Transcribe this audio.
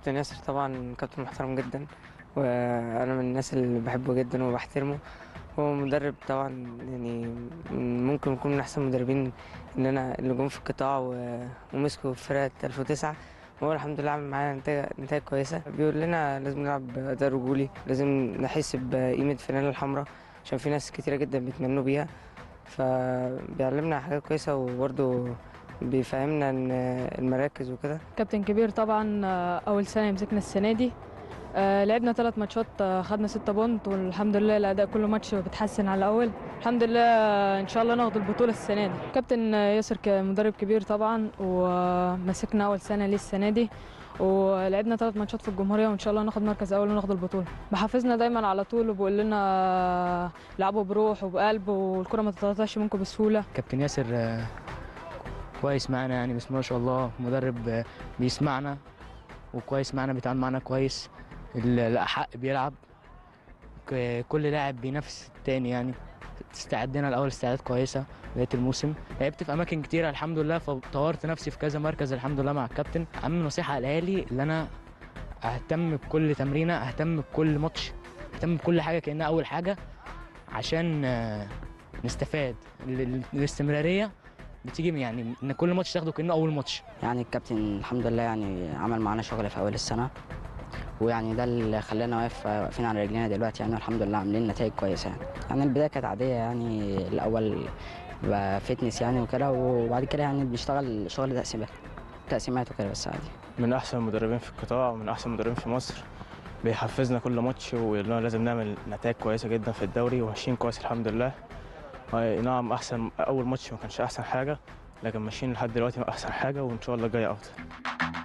كابتن ياسر طبعا كابتن محترم جدا وانا من الناس اللي بحبه جدا وبحترمه هو مدرب طبعا يعني ممكن يكون من احسن المدربين اللي انا اللي جم في القطاع و- ومسكوا في فرقه 2009 وهو الحمد لله عامل معانا نتائج نتائج كويسه بيقول لنا لازم نلعب اداء رجولي لازم نحس بقيمه الفانيلا الحمراء عشان في ناس كتيره جدا بيتمنوا بيها فبيعلمنا حاجات كويسه وبرضه بيفهمنا ان المراكز وكده كابتن كبير طبعا آه، اول سنه يمسكنا السنه دي آه، لعبنا ثلاث ماتشات آه، خدنا ستة بونت والحمد لله الاداء كل ماتش بيتحسن على الاول الحمد لله آه، ان شاء الله ناخد البطوله السنه دي كابتن آه، ياسر كمدرب كبير طبعا ومسكنا اول سنه ليه السنه دي ولعبنا ثلاث ماتشات في الجمهوريه وان شاء الله ناخد مركز اول وناخد البطوله بحافظنا دايما على طول وبيقول لنا آه، لعبوا بروح وبقلب والكره ما تتقطعش منكم بسهوله كابتن ياسر آه، كويس معانا يعني بسم الله ما شاء الله مدرب آه، بيسمعنا وكويس معانا بيتعامل معانا كويس ال- الأحق بيلعب ك- كل لاعب بينافس التاني يعني استعدنا الأول استعداد كويسة بداية الموسم لعبت في أماكن كتيرة الحمد لله فطورت نفسي في كذا مركز الحمد لله مع الكابتن أهم نصيحة قالها لي اللي أنا أهتم بكل تمرينة أهتم بكل ماتش أهتم بكل حاجة كأنها أول حاجة عشان آه، نستفاد ال- ال- الاستمراريه بتيجي من يعني ان كل ماتش تاخده كانه اول ماتش يعني الكابتن الحمد لله يعني عمل معانا شغل في اول السنه ويعني ده اللي خلانا واقف واقفين على رجلينا دلوقتي يعني الحمد لله عاملين نتائج كويسه يعني يعني البدايه كانت عاديه يعني الاول بقى فتنس يعني وكده وبعد كده يعني بنشتغل شغل تقسيمات تقسيمات وكده بس عادي من احسن المدربين في القطاع ومن احسن المدربين في مصر بيحفزنا كل ماتش ويقول لنا لازم نعمل نتائج كويسه جدا في الدوري وماشيين كويس الحمد لله أي نعم احسن اول ماتش ما كانش احسن حاجه لكن ماشيين لحد دلوقتي احسن حاجه وان شاء الله جاي افضل